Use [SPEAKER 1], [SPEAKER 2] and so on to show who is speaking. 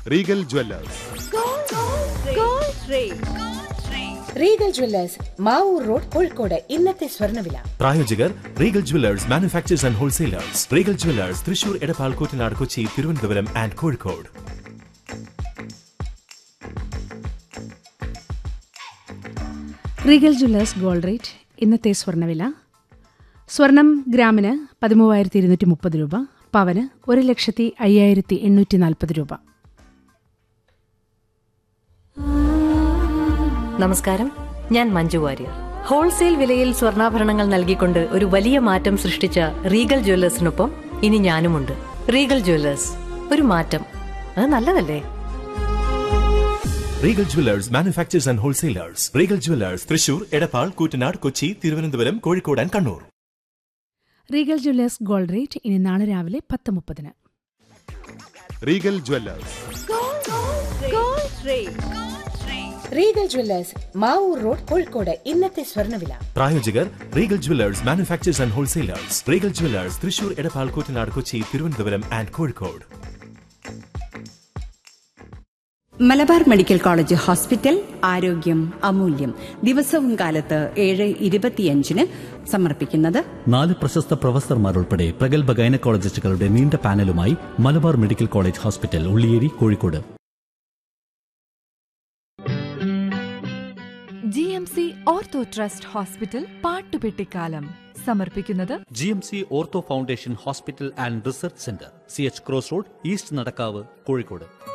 [SPEAKER 1] Regal jewellers
[SPEAKER 2] Regal jewellers Mavoor road Kozhikode ഇന്നത്തെ സ്വർണ്ണവില
[SPEAKER 3] പ്രായോജകർ Regal jewellers manufacturers and wholesalers Regal jewellers Thrissur Edappal Koottanad Kochi Thiruvananthapuram and Kozhikode
[SPEAKER 4] Regal jewellers gold rate ഇന്നത്തെ സ്വർണ്ണവില സ്വർണം ഗ്രാമിന് പതിമൂവായിരത്തി ഇരുന്നൂറ്റി മുപ്പത് രൂപ പവന് ഒരു ലക്ഷത്തി അയ്യായിരത്തി എണ്ണൂറ്റി നാൽപ്പത് രൂപ
[SPEAKER 5] നമസ്കാരം ഞാൻ മഞ്ജു വാര്യർ ഹോൾസെയിൽ വിലയിൽ സ്വർണ്ണാഭരണങ്ങൾ നൽകിക്കൊണ്ട് ഒരു വലിയ മാറ്റം സൃഷ്ടിച്ച റീഗൽ ജ്വല്ലേഴ്സിനൊപ്പം ഇനി ഞാനുമുണ്ട് റീഗൽ ജ്വല്ലേഴ്സ് ഒരു മാറ്റം അത് നല്ലതല്ലേ
[SPEAKER 3] Regal jewellers manufacturers and wholesalers Regal jewellers Thrissur Edappal Koottanad Kochi Thiruvananthapuram Kozhikode and Kannur
[SPEAKER 4] Regal jewellers gold rate ഇനി നാളെ രാവിലെ പത്ത് മുപ്പതിന്
[SPEAKER 1] Regal jewellers
[SPEAKER 2] Regal jewellers Mavoor road Kozhikode ഇന്നത്തെ സ്വർണ്ണവില
[SPEAKER 3] പ്രായോജകർ Regal jewellers manufacturers and wholesalers Regal jewellers Thrissur Edappal Koottanad Kochi Thiruvananthapuram and Kozhikode
[SPEAKER 6] Malabar medical college hospital ആരോഗ്യം അമൂല്യം ദിവസവും കാലത്ത് ഏഴ് ഇരുപത്തിയഞ്ചിന് സമർപ്പിക്കുന്നത്
[SPEAKER 7] നാല് പ്രശസ്ത പ്രൊഫസർമാർ ഉൾപ്പെടെ പ്രഗത്ഭ ഗൈനക്കോളജിസ്റ്റുകളുടെ നീണ്ട പാനലുമായി Malabar medical college hospital Ulliyeri Kozhikode
[SPEAKER 8] G M C ortho trust hospital പാട്ടുപെട്ടിക്കാലം സമർപ്പിക്കുന്നത്
[SPEAKER 7] G M C ortho foundation hospital and research centre C H cross road east Nadakkavu Kozhikode